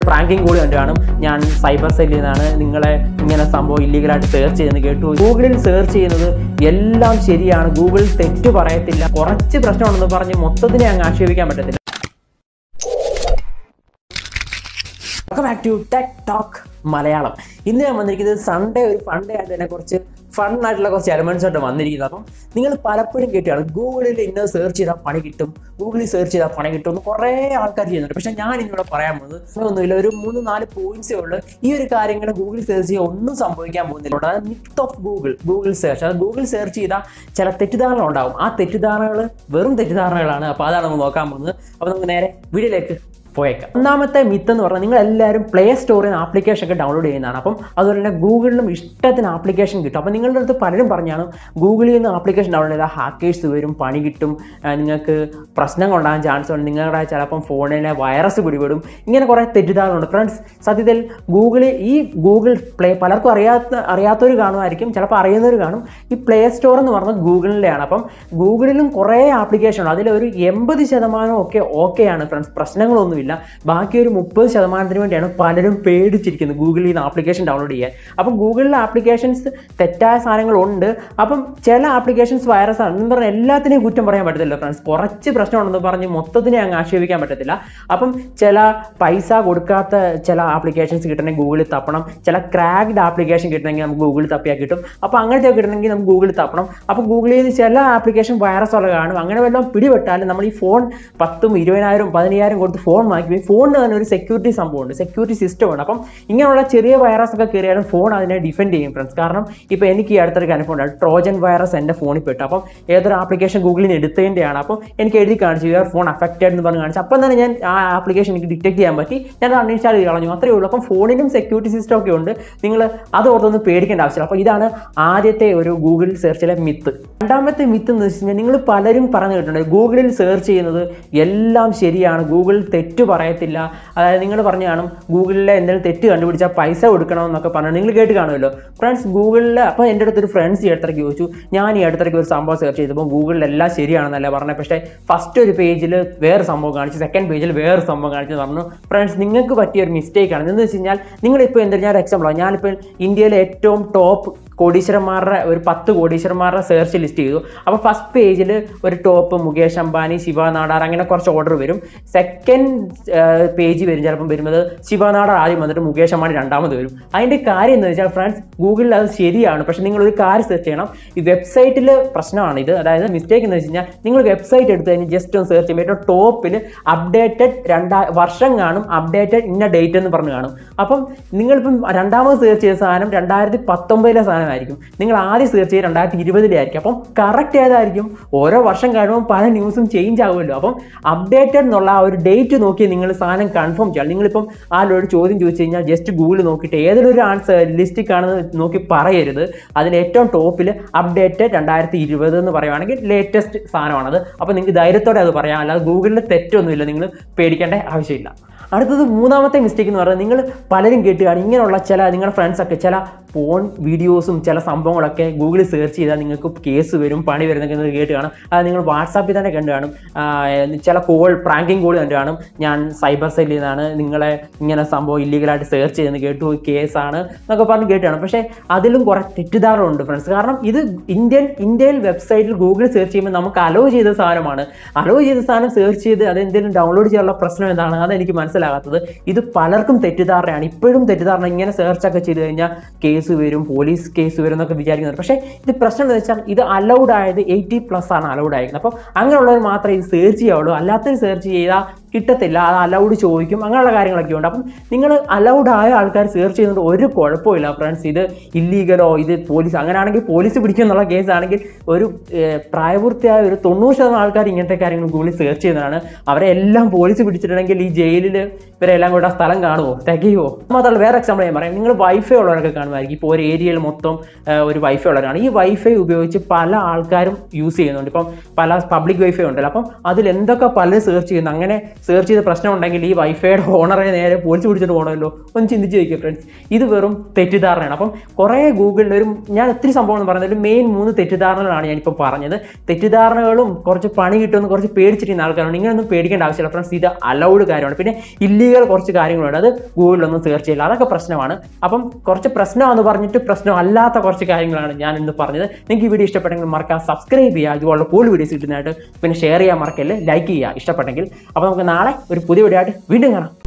pranking കൂടി കണ്ടു കാണും ഞാൻ സൈബർ സെല്ലിൽ നിന്നാണ് നിങ്ങളെ ഇങ്ങനെ സംഭവം ഇല്ലീഗലായിട്ട് സെർച്ച് ചെയ്യുന്നത് കേട്ടു ഗൂഗിളിൽ സെർച്ച് ചെയ്യുന്നത് എല്ലാം ശരിയാണ് ഗൂഗിൾ തെറ്റ് പറയത്തില്ല കുറച്ച് പ്രശ്നമുണ്ടെന്ന് പറഞ്ഞ് മൊത്തത്തിനെ അങ്ങ് ആക്ഷേപിക്കാൻ പറ്റത്തില്ല welcome back to tech talk Malayalam ഇന്ന് ഞാൻ വന്നിരിക്കുന്നത് സൺഡേ ഒരു ഫണ്ടേ ആയിട്ട് തന്നെ കുറച്ച് ഫൺ ആയിട്ടുള്ള കുറച്ച് എലമെന്റ്സ് ആയിട്ട് വന്നിരിക്കുന്നത് അപ്പം നിങ്ങൾ പലപ്പോഴും കേട്ടാണ് ഗൂഗിളിൽ ഇന്ന് സെർച്ച് ചെയ്താൽ പണി കിട്ടും ഗൂഗിളിൽ സെർച്ച് ചെയ്താൽ പണി കിട്ടും എന്ന് കുറേ ആൾക്കാർ ചെയ്യുന്നുണ്ട് പക്ഷെ ഞാൻ ഇന്നിവിടെ പറയാൻ പോകുന്നത് ഒന്നുമില്ല ഒരു മൂന്ന് നാല് പോയിന്റ്സേ ഉള്ളൂ ഈ ഒരു കാര്യങ്ങൾ ഗൂഗിളിൽ സെർച്ച് ചെയ്യാൻ ഒന്നും സംഭവിക്കാൻ പോകുന്നില്ല അതായത് myth of Google Google search അത് ഗൂഗിൾ സെർച്ച് ചെയ്താൽ ചില തെറ്റിദ്ധാരണകൾ ഉണ്ടാവും ആ തെറ്റിദ്ധാരണകൾ വെറും തെറ്റിദ്ധാരണകളാണ് അപ്പോൾ അതാണ് നമ്മൾ നോക്കാൻ പോകുന്നത് അപ്പോൾ നമുക്ക് നേരെ വീഡിയോയിലേക്ക് പോയേക്കാം ഒന്നാമത്തെ മിത്ത് എന്ന് പറഞ്ഞാൽ നിങ്ങൾ എല്ലാവരും പ്ലേ സ്റ്റോറിൽ നിന്ന് ആപ്ലിക്കേഷൻ ഒക്കെ ഡൗൺലോഡ് ചെയ്യുന്നതാണ് അപ്പം അതുപോലെ തന്നെ ഗൂഗിളിലും ഇഷ്ടത്തിന് ആപ്ലിക്കേഷൻ കിട്ടും അപ്പം നിങ്ങളുടെ അടുത്ത് പലരും പറഞ്ഞാണ് ഗൂഗിളിൽ നിന്ന് ആപ്ലിക്കേഷൻ ഡൗൺലോഡ് ചെയ്താൽ ഹാക്കേഴ്സ് വരും പണി കിട്ടും ആ, നിങ്ങൾക്ക് പ്രശ്നങ്ങൾ ഉണ്ടാകാൻ ചാൻസ് ഉണ്ട് നിങ്ങളുടെ ചിലപ്പം ഫോണിലെ വൈറസ് പിടിപെടും ഇങ്ങനെ കുറേ തെറ്റിദ്ധാരണയുണ്ട് ഫ്രണ്ട്സ് സത്യത്തിൽ ഗൂഗിളിൽ ഈ ഗൂഗിൾ പ്ലേ പലർക്കും അറിയാത്ത അറിയാത്തവർ കാണുമായിരിക്കും ചിലപ്പോൾ അറിയുന്നവർ കാണും ഈ പ്ലേ സ്റ്റോർ എന്ന് പറഞ്ഞാൽ ഗൂഗിളിൻ്റെയാണ് അപ്പം ഗൂഗിളിലും കുറേ ആപ്ലിക്കേഷൻ ഉണ്ട് അതിലൊരു എൺപത് ശതമാനം ഒക്കെ ഓക്കെയാണ് ഫ്രണ്ട്സ് പ്രശ്നങ്ങളൊന്നുമില്ല ബാക്കി ഒരു മുപ്പത് ശതമാനത്തിന് വേണ്ടിയാണ് പലരും പേടിച്ചിരിക്കുന്നത് ഗൂഗിളിൽ നിന്ന് ആപ്ലിക്കേഷൻ ഡൗൺലോഡ് ചെയ്യാൻ അപ്പം ഗൂഗിളിലെ ആപ്ലിക്കേഷൻസ് തെറ്റായ സാധനങ്ങളുണ്ട് അപ്പം ചില ആപ്ലിക്കേഷൻസ് വൈറസ് ആണ് എന്ന് പറഞ്ഞാൽ എല്ലാത്തിനെയും കുറ്റം പറയാൻ പറ്റത്തില്ല ഫ്രണ്ട്സ് കുറച്ച് പ്രശ്നമുണ്ടെന്ന് പറഞ്ഞ് മൊത്തത്തിനെ അങ്ങ് ആക്ഷേപിക്കാൻ പറ്റത്തില്ല അപ്പം ചില പൈസ കൊടുക്കാത്ത ചില ആപ്ലിക്കേഷൻസ് കിട്ടണമെങ്കിൽ ഗൂഗിളിൽ തപ്പണം ചില ക്രാക്ഡ് ആപ്ലിക്കേഷൻ കിട്ടണമെങ്കിൽ നമുക്ക് ഗൂഗിളിൽ തപ്പിയാൽ കിട്ടും അപ്പോൾ അങ്ങനത്തെ കിട്ടണമെങ്കിൽ നമുക്ക് ഗൂഗിളിൽ തപ്പണം അപ്പോൾ ഗൂഗിളിൽ നിന്ന് ചില ആപ്ലിക്കേഷൻ വൈറസ് ഉള്ള കാണും അങ്ങനെ വല്ലതും പിടിപെട്ടാലും നമ്മൾ ഈ ഫോൺ പത്തും ഇരുപതിനായിരം പതിനയ്യായിരം കൊടുത്ത് ഫോൺ വാങ്ങിക്കും ഈ ഫോണിന് തന്നെ ഒരു സെക്യൂരിറ്റി സംഭവമുണ്ട് സെക്യൂരിറ്റി സിസ്റ്റം ഉണ്ട് അപ്പം ഇങ്ങനെയുള്ള ചെറിയ വൈറസ് ഒക്കെ കയറിയാലും ഫോൺ അതിനെ ഡിഫെൻഡ് ചെയ്യും ഫ്രണ്ട്സ് കാരണം ഇപ്പോൾ എനിക്ക് ഈ അടുത്തൊരു അനുഭവം ഉണ്ട് ട്രോജൻ വൈറസ് എൻ്റെ ഫോണിൽ പെട്ടു അപ്പം ഏതൊരു ആപ്ലിക്കേഷൻ ഗൂഗിളിൽ നിന്ന് എടുത്തതിൻ്റെയാണ് അപ്പം എനിക്ക് എഴുതി കാണിച്ചു യുവർ ഫോൺ അഫക്റ്റഡ് എന്ന് പറഞ്ഞ് കാണിച്ചു അപ്പം തന്നെ ഞാൻ ആ ആപ്ലിക്കേഷൻ എനിക്ക് ഡിറ്റക്ട് ചെയ്യാൻ പറ്റി ഞാൻ അത് അൺഇൻസ്റ്റാൾ ചെയ്ത് കളഞ്ഞു അത്രയേ ഉള്ളൂ അപ്പം ഫോണിനും സെക്യൂരിറ്റി സിസ്റ്റം ഒക്കെ ഉണ്ട് നിങ്ങൾ അത് ഓർത്തൊന്നും പേടിക്കേണ്ട ആവശ്യമില്ല അപ്പോൾ ഇതാണ് ആദ്യത്തെ ഒരു ഗൂഗിൾ സെർച്ചിലെ മിത്ത് രണ്ടാമത്തെ മിത്ത് എന്ന് വെച്ച് കഴിഞ്ഞാൽ നിങ്ങൾ പലരും പറഞ്ഞു കേട്ടിട്ടുണ്ട് ഗൂഗിളിൽ സെർച്ച് ചെയ്യുന്നത് എല്ലാം ശരിയാണ് ഗൂഗിൾ തെറ്റ് പറയത്തില്ല അതായത് നിങ്ങൾ പറഞ്ഞു കാണും ഗൂഗിളിലെ എന്തെങ്കിലും തെറ്റ് കണ്ടുപിടിച്ചാൽ പൈസ കൊടുക്കണമെന്നൊക്കെ പറഞ്ഞു നിങ്ങൾ കേട്ട് കാണുമല്ലോ ഫ്രണ്ട്സ് ഗൂഗിളിൽ അപ്പോൾ എൻ്റെ അടുത്തൊരു ഫ്രണ്ട്സ് ഈ അടുത്തിടയ്ക്ക് ചോദിച്ചു ഞാൻ ഈ അടുത്തിടയ്ക്ക് ഒരു സംഭവം സെർച്ച് ചെയ്തപ്പോൾ ഗൂഗിളിൽ എല്ലാം ശരിയാണെന്നല്ല പറഞ്ഞത് പക്ഷേ ഫസ്റ്റ് ഒരു പേജിൽ വേറെ സംഭവം കാണിച്ചു സെക്കൻഡ് പേജിൽ വേറെ സംഭവം കാണിച്ചു പറഞ്ഞു ഫ്രണ്ട്സ് നിങ്ങൾക്ക് പറ്റിയ ഒരു മിസ്റ്റേക്ക് ആണ് എന്ന് വെച്ച് കഴിഞ്ഞാൽ നിങ്ങളിപ്പോൾ എന്തെങ്കിലും ഞാൻ എക്സാമ്പിൾ ഞാനിപ്പോൾ ഇന്ത്യയിലെ ഏറ്റവും ടോപ്പ് കോടീശ്വരന്മാരുടെ ഒരു പത്ത് കോടീശ്വരന്മാരുടെ സെർച്ച് ലിസ്റ്റ് ചെയ്തു അപ്പോൾ ഫസ്റ്റ് പേജിൽ ഒരു ടോപ്പ് മുകേഷ് അംബാനി ശിവ നാടാർ അങ്ങനെ കുറച്ച് ഓർഡർ വരും സെക്കൻഡ് പേജ് വരും ചിലപ്പം വരുന്നത് ശിവ നാടാർ ആദ്യം വന്നിട്ട് മുകേഷ് അംബാനി രണ്ടാമത് വരും അതിൻ്റെ കാര്യം എന്ന് വെച്ചാൽ ഫ്രണ്ട്സ് ഗൂഗിളിൽ അത് ശരിയാണ് പക്ഷേ നിങ്ങൾ ഒരു കാര്യം സെർച്ച് ചെയ്യണം ഈ വെബ്സൈറ്റിൽ പ്രശ്നമാണ് ഇത് അതായത് മിസ്റ്റേക്ക് എന്ന് വെച്ച് കഴിഞ്ഞാൽ നിങ്ങൾ വെബ്സൈറ്റ് എടുത്ത് കഴിഞ്ഞ് ജസ്റ്റ് ഒന്ന് സെർച്ച് ചെയ്യുമ്പോൾ ഏറ്റവും ടോപ്പിൽ അപ്ഡേറ്റഡ് രണ്ടാ വർഷം കാണും അപ്ഡേറ്റഡ് ഇന്ന ഡേറ്റ് എന്ന് പറഞ്ഞ് കാണും അപ്പം നിങ്ങളിപ്പം രണ്ടാമത് സെർച്ച് ചെയ്ത സാധനം രണ്ടായിരത്തി പത്തൊമ്പതിലെ സാധനമായിരിക്കും നിങ്ങൾ ആദ്യം സെർച്ച് ചെയ്ത് രണ്ടായിരത്തി ഇരുപതിലെ ആയിരിക്കും അപ്പം കറക്റ്റ് ഏതായിരിക്കും ഓരോ വർഷം കഴിയുമ്പോൾ പല ന്യൂസും ചേഞ്ച് ആവുമല്ലോ അപ്പം അപ്ഡേറ്റഡ് എന്നുള്ള ആ ഒരു ഡേറ്റ് നോക്കി നിങ്ങൾ സാധനം കൺഫേം ചെയ്യണം നിങ്ങളിപ്പം ആ ഒരു ചോദ്യം ചോദിച്ചു കഴിഞ്ഞാൽ ജസ്റ്റ് ഗൂഗിൾ നോക്കിയിട്ട് ഏതൊരു ഒരു ആൻസർ ലിസ്റ്റിൽ കാണുന്നത് നോക്കി പറയരുത് അതിൽ ഏറ്റവും ടോപ്പിൽ അപ്ഡേറ്റഡ് രണ്ടായിരത്തി ഇരുപത് എന്ന് പറയുവാണെങ്കിൽ ലേറ്റസ്റ്റ് സാധനമാണത് അപ്പോൾ നിങ്ങൾക്ക് ധൈര്യത്തോടെ അത് പറയാം അല്ലാതെ ഗൂഗിളിൽ തെറ്റൊന്നുമില്ല നിങ്ങൾ പേടിക്കേണ്ട ആവശ്യമില്ല അടുത്തത് മൂന്നാമത്തെ മിസ്റ്റേക്ക് എന്ന് പറയുന്നത് നിങ്ങൾ പലരും കേട്ടുകയാണ് ഇങ്ങനെയുള്ള ചില നിങ്ങളുടെ ഫ്രണ്ട്സൊക്കെ ചില ഫോൺ വീഡിയോസും ചില സംഭവങ്ങളൊക്കെ ഗൂഗിളിൽ സെർച്ച് ചെയ്താൽ നിങ്ങൾക്ക് കേസ് വരും പണി വരുന്നൊക്കെ നിങ്ങൾ കേട്ട് കാണും അത് നിങ്ങൾ വാട്സാപ്പിൽ തന്നെ കണ്ടു കാണും ആ, ചില കോൾ പ്രാങ്കിങ് കോൾ കണ്ടു കാണും ഞാൻ സൈബർ സെല്ലിൽ നിന്നാണ് നിങ്ങളെ ഇങ്ങനെ സംഭവം ഇല്ലീഗലായിട്ട് സെർച്ച് ചെയ്യുന്നത് കേട്ടു കേസാണ് എന്നൊക്കെ പറഞ്ഞ് കേട്ട് കാണും പക്ഷേ അതിലും കുറേ തെറ്റിദ്ധാരണയുണ്ട് ഫ്രണ്ട്സ് കാരണം ഇത് ഇന്ത്യൻ ഇന്ത്യയിൽ വെബ്സൈറ്റിൽ ഗൂഗിൾ സെർച്ച് ചെയ്യുമ്പോൾ നമുക്ക് അലോ ചെയ്ത സാധനമാണ് അലോ ചെയ്ത സാധനം സെർച്ച് ചെയ്ത് അത് എന്തെങ്കിലും ഡൗൺലോഡ് ചെയ്യാനുള്ള പ്രശ്നം എന്താണ് അതെനിക്ക് മനസ്സിലാകാത്തത് ഇത് പലർക്കും തെറ്റിദ്ധാരണയാണ് ഇപ്പോഴും തെറ്റിദ്ധാരണ ഇങ്ങനെ സെർച്ച് ഒക്കെ ചെയ്ത് കഴിഞ്ഞാൽ കേസ് വരും പോലീസ് കേസ് വരും എന്നൊക്കെ വിചാരിക്കുന്നുണ്ട് പക്ഷേ ഇത് പ്രശ്നം എന്ന് വെച്ചാൽ ഇത് അലൗഡ് ആയത് എയ്റ്റി പ്ലസ് ആണ് അലൗഡ് ആയിരിക്കുന്നത് അപ്പം അങ്ങനെയുള്ളവർ മാത്രമേ ഇത് സെർച്ച് ചെയ്യാവുള്ളൂ അല്ലാത്തവർ സെർച്ച് ചെയ്താൽ കിട്ടത്തില്ല അത് അലൗഡ് ചോദിക്കും അങ്ങനെയുള്ള കാര്യങ്ങളൊക്കെ ഉണ്ട് അപ്പം നിങ്ങൾ അലൗഡ് ആയ ആൾക്കാർ സെർച്ച് ചെയ്യുന്നത് ഒരു കുഴപ്പമില്ല ഫ്രണ്ട്സ് ഇത് ഇല്ലീഗലോ ഇത് പോലീസ് അങ്ങനെയാണെങ്കിൽ പോലീസ് പിടിക്കും എന്നുള്ള കേസാണെങ്കിൽ ഒരു ഏർ, പ്രായപൂർത്തിയായ ഒരു തൊണ്ണൂറ് ശതമാനം ആൾക്കാർ ഇങ്ങനത്തെ കാര്യങ്ങൾ ഗൂഗിളിൽ സെർച്ച് ചെയ്യുന്നതാണ് അവരെ എല്ലാം പോലീസ് പിടിച്ചിട്ടുണ്ടെങ്കിൽ ഈ ജയിലിൽ ഇവരെല്ലാം കൂടെ ആ സ്ഥലം കാണുമോ തികയുമോ മാത്രമല്ല വേറെ എക്സാമ്പിൾ ഞാൻ പറയാം നിങ്ങൾ വൈഫൈ ഉള്ളവരൊക്കെ കാണുമായിരിക്കും ഇപ്പോൾ ഒരു ഏരിയയിൽ മൊത്തം ആ, ഒരു വൈഫൈ ഉള്ളവരാണ് ഈ വൈഫൈ ഉപയോഗിച്ച് പല ആൾക്കാരും യൂസ് ചെയ്യുന്നുണ്ട് ഇപ്പം പല പബ്ലിക് വൈഫൈ ഉണ്ടല്ലോ അപ്പം അതിൽ എന്തൊക്കെ പലരും സെർച്ച് ചെയ്യുന്നു അങ്ങനെ സെർച്ച് ചെയ്ത പ്രശ്നം ഉണ്ടെങ്കിൽ ഈ വൈഫൈയുടെ ഓണറെ നേരെ പോളിച്ച് പിടിച്ചിട്ട് പോകണമല്ലോ ഒന്ന് ചിന്തിച്ച് നോക്കിയോ ഫ്രണ്ട്സ് ഇത് വെറും തെറ്റിദ്ധാരണയാണ് അപ്പം കുറേ ഗൂഗിളിൽ ഒരു ഞാൻ ഒത്തിരി സംഭവം എന്ന് പറയുന്നത് ഒരു മെയിൻ മൂന്ന് തെറ്റിദ്ധാരണകളാണ് ഞാനിപ്പോൾ പറഞ്ഞത് തെറ്റിദ്ധാരണകളും കുറച്ച് പണി കിട്ടുമെന്ന് കുറച്ച് പേടിച്ചിരിക്കുന്ന ആൾക്കാരുണ്ട് ഇങ്ങനെയൊന്നും പേടിക്കേണ്ട ആവശ്യമില്ല ഫ്രണ്ട്സ് ഇത് അലൗഡ് കാര്യമാണ് പിന്നെ ഇല്ലീഗൽ കുറച്ച് കാര്യങ്ങളുണ്ട് അത് ഗൂഗിളിലൊന്നും സെർച്ച് ചെയ്യില്ല അതൊക്കെ പ്രശ്നമാണ് അപ്പം കുറച്ച് പ്രശ്നമാണെന്ന് പറഞ്ഞിട്ട് പ്രശ്നം അല്ലാത്ത കുറച്ച് കാര്യങ്ങളാണ് ഞാൻ ഇന്ന് പറഞ്ഞത് നിങ്ങൾക്ക് ഈ വീഡിയോ ഇഷ്ടപ്പെട്ടെങ്കിൽ മറക്കാം സബ്സ്ക്രൈബ് ചെയ്യുക ഇതുപോലുള്ള കൂടുതൽ വീഡിയോസ് കിട്ടുന്നതായിട്ട് പിന്നെ ഷെയർ ചെയ്യാൻ മറക്കല്ലേ ലൈക്ക് ചെയ്യുക ഇഷ്ടപ്പെട്ടെങ്കിൽ അപ്പോൾ നമുക്ക് നാളെ ഒരു പുതിയ വീഡിയോ ആയിട്ട് വീണ്ടും കാണാം